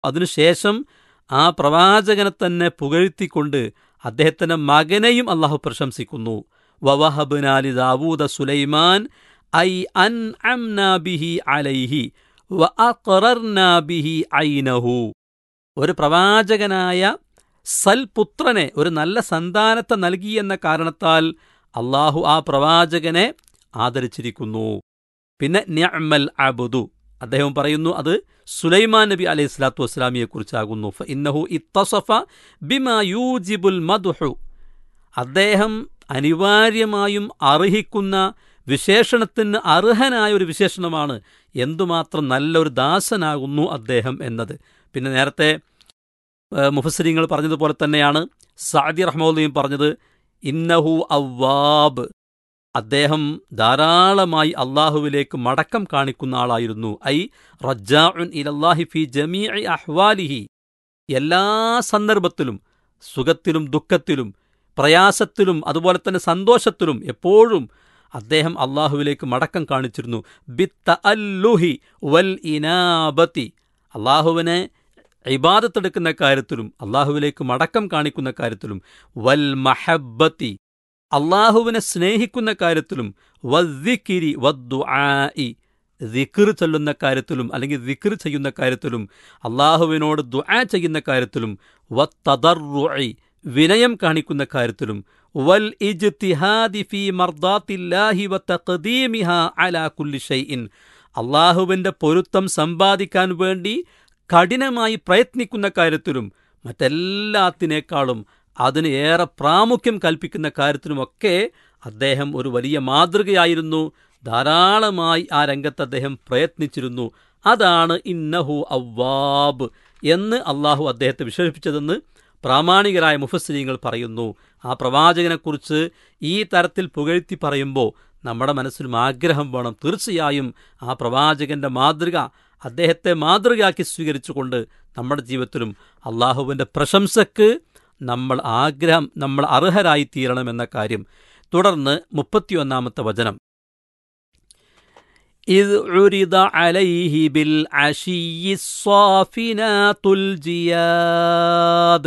അതിനുശേഷം ആ പ്രവാചകനെ തന്നെ പുകഴ്ത്തിക്കൊണ്ട് അദ്ദേഹത്തിന്റെ മകനെയും അള്ളാഹു പ്രശംസിക്കുന്നു വവഹബ്നാലി ദാവൂദ സുലൈമാൻ ഐ അൻ ബിഹി അലൈഹി വ അഖറർനാ ബിഹി ഐനഹു ഒരു പ്രവാചകനായ സൽപുത്രനെ ഒരു നല്ല സന്താനത്തെ നൽകി എന്ന കാരണത്താൽ അള്ളാഹു ആ പ്രവാചകനെ ആദരിച്ചിരിക്കുന്നു പിന്നെ നിഅമൽ അബുദു അദ്ദേഹം പറയുന്നു അത് സുലൈമാൻ നബി അലൈഹി സ്വലാത്തു വസ്സലാമിയെ കുറിച്ചാകുന്നു ഇന്നഹു ഇത്തസഫ ബിമാ യൂജിബുൽ മദ്ഹു അദ്ദേഹം അനിവാര്യമായും അർഹിക്കുന്ന വിശേഷണത്തിന് അർഹനായ ഒരു വിശേഷണമാണ് എന്തുമാത്രം നല്ലൊരു ദാസനാകുന്നു അദ്ദേഹം എന്നത് പിന്നെ നേരത്തെ മുഫസരിങ്ങൾ പറഞ്ഞതുപോലെ തന്നെയാണ് സാദി റഹ്മുല്ലയും പറഞ്ഞത് ഇന്നഹു അവ്വാബ് അദ്ദേഹം ധാരാളമായി അള്ളാഹുവിലേക്ക് മടക്കം കാണിക്കുന്ന ആളായിരുന്നു ഐ റജാഉൻ ഇലല്ലാഹി ഫി ജമീ അഹ്വാലിഹി എല്ലാ സന്ദർഭത്തിലും സുഖത്തിലും ദുഃഖത്തിലും പ്രയാസത്തിലും അതുപോലെ തന്നെ സന്തോഷത്തിലും എപ്പോഴും അദ്ദേഹം അള്ളാഹുവിലേക്ക് മടക്കം കാണിച്ചിരുന്നു ബിത്ത അല്ലുഹി വൽ ഇനാബത്തി അള്ളാഹുവിനെ ഇബാദത്തെടുക്കുന്ന കാര്യത്തിലും അള്ളാഹുവിലേക്ക് മടക്കം കാണിക്കുന്ന കാര്യത്തിലും വൽ മഹബത്തി അള്ളാഹുവിനെ സ്നേഹിക്കുന്ന കാര്യത്തിലും വദ്ദിക്കിരി വദ്ദുആഇ ദിക്ർ ചൊല്ലുന്ന കാര്യത്തിലും അല്ലെങ്കിൽ ദിക്ർ ചെയ്യുന്ന കാര്യത്തിലും അള്ളാഹുവിനോട് ദുആ ചെയ്യുന്ന കാര്യത്തിലും വത്തദർറുഇ വിനയം കാണിക്കുന്ന കാര്യത്തിലും വൽ ഇജ്തിഹാദി ഫീ മർദാത്തില്ലാഹി വതഖദീമിഹ അലാ കുല്ലി ഷൈഇൻ അള്ളാഹുവിന്റെ പൊരുത്തം സമ്പാദിക്കാൻ വേണ്ടി കഠിനമായി പ്രയത്നിക്കുന്ന കാര്യത്തിലും മറ്റെല്ലാത്തിനേക്കാളും അതിന് ഏറെ പ്രാമുഖ്യം കൽപ്പിക്കുന്ന കാര്യത്തിനുമൊക്കെ അദ്ദേഹം ഒരു വലിയ മാതൃകയായിരുന്നു ധാരാളമായി ആ രംഗത്ത് അദ്ദേഹം പ്രയത്നിച്ചിരുന്നു അതാണ് ഇന്നഹു അവ്വാബ് എന്ന് അള്ളാഹു അദ്ദേഹത്തെ വിശേഷിപ്പിച്ചതെന്ന് പ്രാമാണികരായ മുഫസ്സരീങ്ങൾ പറയുന്നു ആ പ്രവാചകനെക്കുറിച്ച് ഈ തരത്തിൽ പുകഴ്ത്തി പറയുമ്പോൾ നമ്മുടെ മനസ്സിലും ആഗ്രഹം വേണം തീർച്ചയായും ആ പ്രവാചകന്റെ മാതൃക അദ്ദേഹത്തെ മാതൃകയാക്കി സ്വീകരിച്ചുകൊണ്ട് നമ്മുടെ ജീവിതത്തിലും അള്ളാഹുവിൻ്റെ പ്രശംസക്ക് നമ്മൾ ആഗ്രഹം നമ്മൾ അർഹരായി തീരണമെന്ന കാര്യം തുടർന്ന് മുപ്പത്തിയൊന്നാമത്തെ വചനം إذ عرض عليه بالعشي الصافنات الجياد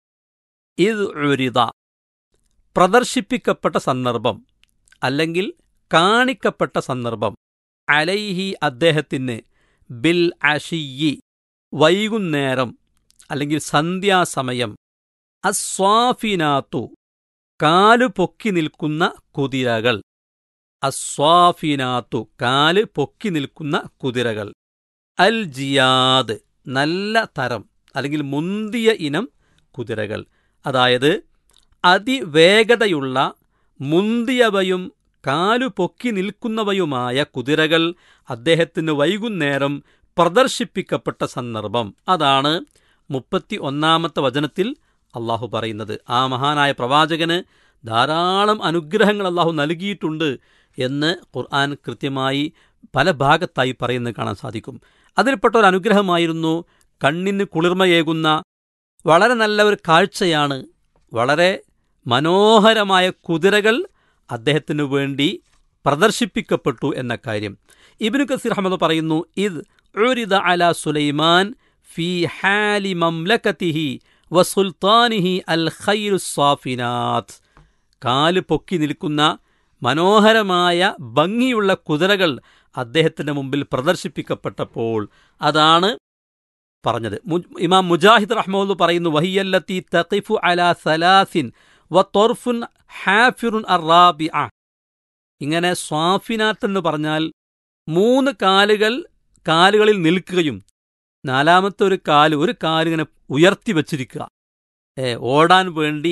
إذ عرض പ്രദർശിപ്പിക്കപ്പെട്ട സന്ദർഭം അല്ലെങ്കിൽ കാണിക്കപ്പെട്ട സന്ദർഭം അലൈഹി അദ്ദേഹത്തിന് ബിൽ അഷിയി വൈകുന്നേരം അല്ലെങ്കിൽ സന്ധ്യാസമയം അസ്വാഫിനാത്തു കാലു പൊക്കി നിൽക്കുന്ന കുതിരകൾ അസ്വാഫിനാത്തു കാല് പൊക്കി നിൽക്കുന്ന കുതിരകൾ അൽ ജിയാദ് നല്ല തരം അല്ലെങ്കിൽ മുന്തിയ ഇനം കുതിരകൾ അതായത് അതിവേഗതയുള്ള മുന്തിയവയും കാലു പൊക്കി നിൽക്കുന്നവയുമായ കുതിരകൾ അദ്ദേഹത്തിന് വൈകുന്നേരം പ്രദർശിപ്പിക്കപ്പെട്ട സന്ദർഭം അതാണ് മുപ്പത്തി ഒന്നാമത്തെ വചനത്തിൽ അള്ളാഹു പറയുന്നത് ആ മഹാനായ പ്രവാചകന് ധാരാളം അനുഗ്രഹങ്ങൾ അള്ളാഹു നൽകിയിട്ടുണ്ട് എന്ന് ഖുർആൻ കൃത്യമായി പല ഭാഗത്തായി പറയുന്നത് കാണാൻ സാധിക്കും അതിൽപ്പെട്ട ഒരു അനുഗ്രഹമായിരുന്നു കണ്ണിന് കുളിർമയേകുന്ന വളരെ നല്ല ഒരു കാഴ്ചയാണ് വളരെ മനോഹരമായ കുതിരകൾ അദ്ദേഹത്തിനു വേണ്ടി പ്രദർശിപ്പിക്കപ്പെട്ടു എന്ന കാര്യം ഇബിനു കസീർ അഹമ്മദ് പറയുന്നു ഇത് ഉരിദ അല സുലൈമാൻ ഫി ഹാലി മംലക്കത്തിഹി വസുൽത്താനിഹി അൽ ഖൈരു സാഫിനാത്ത് കാല് പൊക്കി നിൽക്കുന്ന മനോഹരമായ ഭംഗിയുള്ള കുതിരകൾ അദ്ദേഹത്തിന്റെ മുമ്പിൽ പ്രദർശിപ്പിക്കപ്പെട്ടപ്പോൾ അതാണ് പറഞ്ഞത് ഇമാം മുജാഹിദ് റഹ്മുൽ പറയുന്നു വഹിയല്ലത്തി തഖിഫു അല സലാസിൻ വ തൊർഫുൻ ഹാഫിറുൻ അറാബി ഇങ്ങനെ സ്വാഫിനാത്ത് എന്ന് പറഞ്ഞാൽ മൂന്ന് കാലുകൾ കാലുകളിൽ നിൽക്കുകയും നാലാമത്തെ ഒരു കാല് ഒരു കാലിങ്ങനെ ഉയർത്തി വച്ചിരിക്കുക ഏ ഓടാൻ വേണ്ടി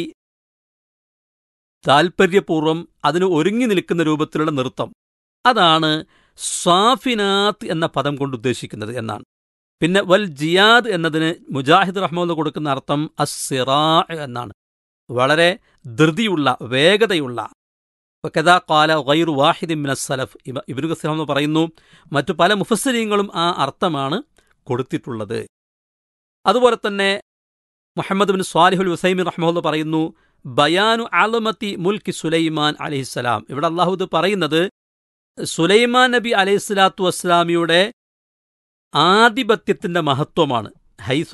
താൽപ്പര്യപൂർവ്വം അതിന് ഒരുങ്ങി നിൽക്കുന്ന രൂപത്തിലുള്ള നൃത്തം അതാണ് സ്വാഫിനാത്ത് എന്ന പദം കൊണ്ട് ഉദ്ദേശിക്കുന്നത് എന്നാണ് പിന്നെ വൽ ജിയാദ് എന്നതിന് മുജാഹിദ് റഹ്മോന്ന് കൊടുക്കുന്ന അർത്ഥം അസിറാ എന്നാണ് വളരെ ധൃതിയുള്ള വേഗതയുള്ള കഥാ കാല ഗൈറു വാഹിദ് മിന സലഫ് ഇബിനു കസീർ എന്ന് പറയുന്നു മറ്റു പല മുഫസ്സരീങ്ങളും ആ അർത്ഥമാണ് കൊടുത്തിട്ടുള്ളത് അതുപോലെ തന്നെ മുഹമ്മദ് ബിൻ സ്വാലിഹുൽ വസൈമിൻ റഹ്മുല്ല പറയുന്നു ബയാനു ആലമത്തി മുൽക്കി സുലൈമാൻ അലഹിസ്സലാം ഇവിടെ അള്ളാഹുദ് പറയുന്നത് സുലൈമാൻ നബി അലൈഹിസ്സലാത്തു വസ്സലാമിയുടെ ആധിപത്യത്തിന്റെ മഹത്വമാണ് ഹൈസു